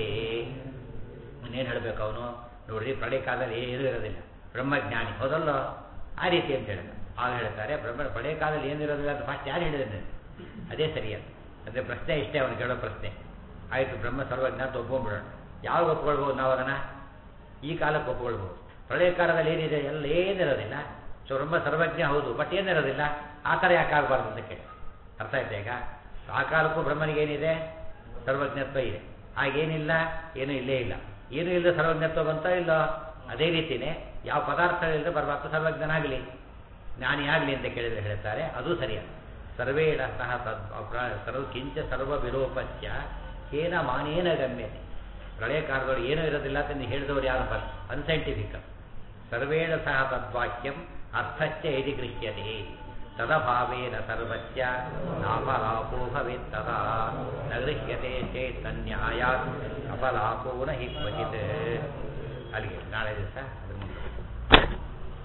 ಇನ್ನೇನು ಹೇಳಬೇಕು ಅವನು ನೋಡ್ರಿ ಪ್ರಳಯ ಕಾಲದಲ್ಲಿ ಏನೂ ಇರೋದಿಲ್ಲ ಬ್ರಹ್ಮಜ್ಞಾನಿ ಹೌದಲ್ಲೋ ಆ ರೀತಿ ಅಂತ ಹೇಳಿದ ಆಗ ಹೇಳ್ತಾರೆ ಬ್ರಹ್ಮ ಪ್ರಳಯ ಕಾಲದಲ್ಲಿ ಏನಿರೋದಿಲ್ಲ ಅಂತ ಫಸ್ಟ್ ಯಾರು ಹೇಳಿದ್ರೆ ಅದೇ ಸರಿಯಲ್ಲ ಅಂದರೆ ಪ್ರಶ್ನೆ ಇಷ್ಟೇ ಅವನು ಕೇಳೋ ಪ್ರಶ್ನೆ ಆಯಿತು ಬ್ರಹ್ಮ ಸರ್ವಜ್ಞ ಅಂತ ಒಪ್ಕೊಂಡ್ಬಿಡೋಣ ಯಾವಾಗ ಒಪ್ಕೊಳ್ಬೋದು ನಾವು ಅದನ್ನು ಈ ಕಾಲಕ್ಕೆ ಒಪ್ಕೊಳ್ಬೋದು ಪ್ರಳಯ ಕಾಲದಲ್ಲಿ ಏನಿದೆ ಎಲ್ಲ ಏನಿರೋದಿಲ್ಲ ಸೊ ಬ್ರಹ್ಮ ಸರ್ವಜ್ಞ ಹೌದು ಬಟ್ ಏನಿರೋದಿಲ್ಲ ಆ ಥರ ಯಾಕೆ ಆಗಬಾರ್ದು ಅಂತ ಕೇಳಿ ಅರ್ಥ ಆಯ್ತಾ ಈಗ ಆ ಕಾಲಕ್ಕೂ ಬ್ರಹ್ಮನಿಗೆ ಏನಿದೆ ಸರ್ವಜ್ಞತ್ವ ಇದೆ ಹಾಗೇನಿಲ್ಲ ಏನೂ ಇಲ್ಲೇ ಇಲ್ಲ ಏನೂ ಇಲ್ಲದೆ ಸರ್ವಜ್ಞತ್ವ ಬಂತ ಇಲ್ಲ ಅದೇ ರೀತಿಯೇ ಯಾವ ಪದಾರ್ಥಗಳಿಲ್ಲದೆ ಪರಮಾತ್ಮ ಸರ್ವಜ್ಞನಾಗಲಿ ಜ್ಞಾನಿ ಆಗಲಿ ಅಂತ ಕೇಳಿದರೆ ಹೇಳ್ತಾರೆ ಅದು ಸರಿಯಲ್ಲ ಸರ್ವೇಣ ಸಹ ತದ್ ಅಪ್ರ- ಸರ್ವ ಕಿಂಚ ಸರ್ವ ವಿರೂಪಸ್ಯ ಕೇನ ಮಾನೇನ ಗಮ್ಯತೆ ಪ್ರಳಯ ಕಾಲದೊಳಗೆ ಏನೂ ಇರೋದಿಲ್ಲ ಅಂತ ನೀವು ಹೇಳಿದವರು ಯಾರು ಬರ್ ಅನ್ಸೈಂಟಿಫಿಕ್ ಸರ್ವೇಣ ಸಹ ತದ್ವಾಕ್ಯಂ ಅರ್ಥಶ್ಚ ಯದಿ ಗೃಹ್ಯತೆ ತದಭಾವೇನ ಸರ್ವಸ್ಯ ನಾಫಲಾಪೋ ಭವೇತ್ ತದಾ ನ ಗೃಹ್ಯತೆ ಚೇತ್ ತನ್ಯಾಯಾತ್ ಅಫಲಾಪೋ ನ ಹಿ ಕ್ವಚಿತ್ ಅಲ್ಲಿಗೆ ನಾಳೆ ದಿವಸ ಅದ್ರ ಮುಂದೆ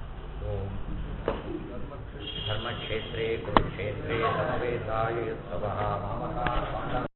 ಓಂ ಧರ್ಮಕ್ಷೇತ್ರೇ ಕುರುಕ್ಷೇತ್ರೇ ಸಮವೇತಾಯುತ್ಸವः ಮಾಮಕಾ